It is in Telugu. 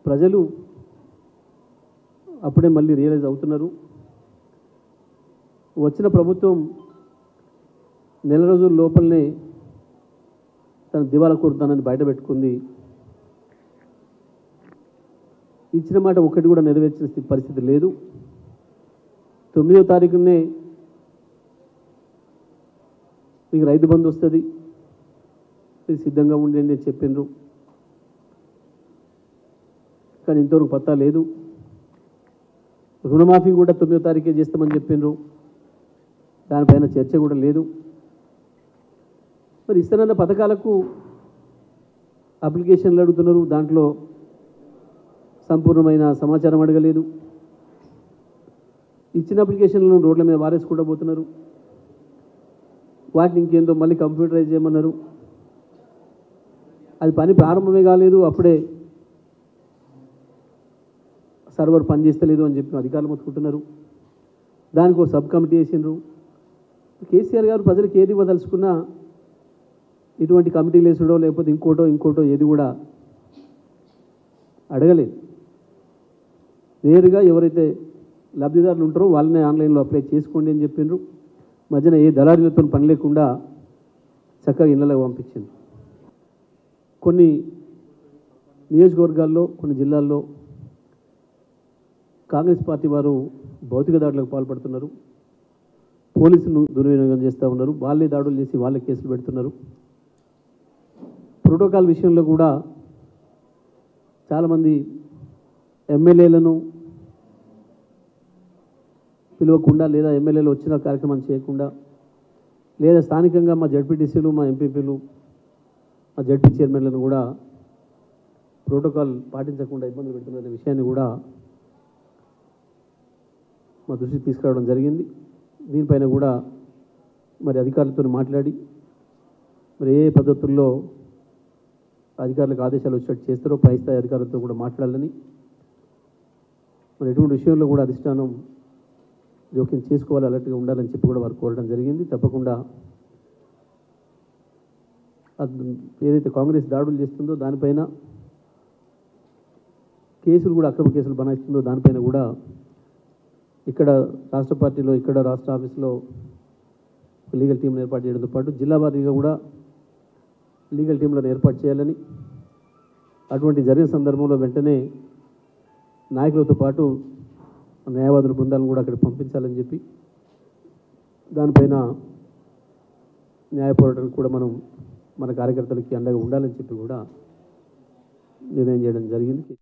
ప్రజలు అప్పుడే మళ్ళీ రియలైజ్ అవుతున్నారు వచ్చిన ప్రభుత్వం నెల రోజుల లోపలనే తన దివాలా కోరుతానని బయట పెట్టుకుంది ఇచ్చిన మాట ఒక్కటి కూడా నెరవేర్చిన స్థితి- పరిస్థితి లేదు తొమ్మిదో తారీఖునే మీకు రైతు బంధు వస్తుంది మీరు సిద్ధంగా ఉండండి అని చెప్పిండ్రు కానీ ఇంతవరకు పత్తా లేదు రుణమాఫీ కూడా తొమ్మిదో తారీఖే చేస్తామని చెప్పిండ్రు దానిపైన చర్చ కూడా లేదు మరి ఇస్తానన్న పథకాలకు అప్లికేషన్లు అడుగుతున్నారు దాంట్లో సంపూర్ణమైన సమాచారం అడగలేదు ఇచ్చిన అప్లికేషన్లను రోడ్ల మీద వారేసుకుంటూ పోతున్నారు వాటిని ఇంకేందో మళ్ళీ కంప్యూటరైజ్ చేయమన్నారు అది పని ప్రారంభమే కాలేదు అప్పుడే సర్వర్ పనిచేస్తలేదు అని చెప్పి అధికారులు మొత్తుకుంటున్నారు దానికి ఒక సబ్ కమిటీ వేసిండ్రు కేసీఆర్ గారు ప్రజలకు ఏది ఇవ్వదలుచుకున్నా ఇటువంటి కమిటీలు వేసుడో లేకపోతే ఇంకోటో ఇంకోటో ఏది కూడా అడగలేదు నేరుగా ఎవరైతే లబ్ధిదారులు ఉంటారో వాళ్ళనే ఆన్లైన్లో అప్లై చేసుకోండి అని చెప్పిండ్రు మధ్యన ఏ దళారులతో పని లేకుండా చక్కగా ఇళ్ళలో పంపించింది కొన్ని నియోజకవర్గాల్లో కొన్ని జిల్లాల్లో కాంగ్రెస్ పార్టీ వారు భౌతిక దాడులకు పాల్పడుతున్నారు పోలీసులు దుర్వినియోగం చేస్తూ ఉన్నారు వాళ్ళే దాడులు చేసి వాళ్ళే కేసులు పెడుతున్నారు ప్రోటోకాల్ విషయంలో కూడా చాలామంది ఎమ్మెల్యేలను పిలవకుండా లేదా ఎమ్మెల్యేలు వచ్చిన కార్యక్రమం చేయకుండా లేదా స్థానికంగా మా జడ్పీటీసీలు మా ఎంపీపీలు మా జడ్పీ చైర్మన్లను కూడా ప్రోటోకాల్ పాటించకుండా ఇబ్బందులు పెడుతున్న విషయాన్ని కూడా మా దృష్టికి తీసుకురావడం జరిగింది దీనిపైన కూడా మరి అధికారులతో మాట్లాడి మరి ఏ ఏ పద్ధతుల్లో అధికారులకు ఆదేశాలు వచ్చేటట్టు చేస్తారో పై స్థాయి అధికారులతో కూడా మాట్లాడాలని మరి ఎటువంటి విషయంలో కూడా అధిష్టానం జోక్యం చేసుకోవాలి అలర్ట్గా ఉండాలని చెప్పి కూడా వారు కోరడం జరిగింది తప్పకుండా అది ఏదైతే కాంగ్రెస్ దాడులు చేస్తుందో దానిపైన కేసులు కూడా అక్రమ కేసులు బనాయిస్తుందో దానిపైన కూడా ఇక్కడ రాష్ట్ర పార్టీలో ఇక్కడ రాష్ట్ర ఆఫీస్లో లీగల్ టీంను ఏర్పాటు చేయడంతో పాటు జిల్లా వారీగా కూడా లీగల్ టీంలను ఏర్పాటు చేయాలని అటువంటి జరిగిన సందర్భంలో వెంటనే నాయకులతో పాటు న్యాయవాదుల బృందాలను కూడా అక్కడికి పంపించాలని చెప్పి దానిపైన న్యాయ పోరాటానికి కూడా మనం మన కార్యకర్తలకి అండగా ఉండాలని చెప్పి కూడా నిర్ణయం చేయడం జరిగింది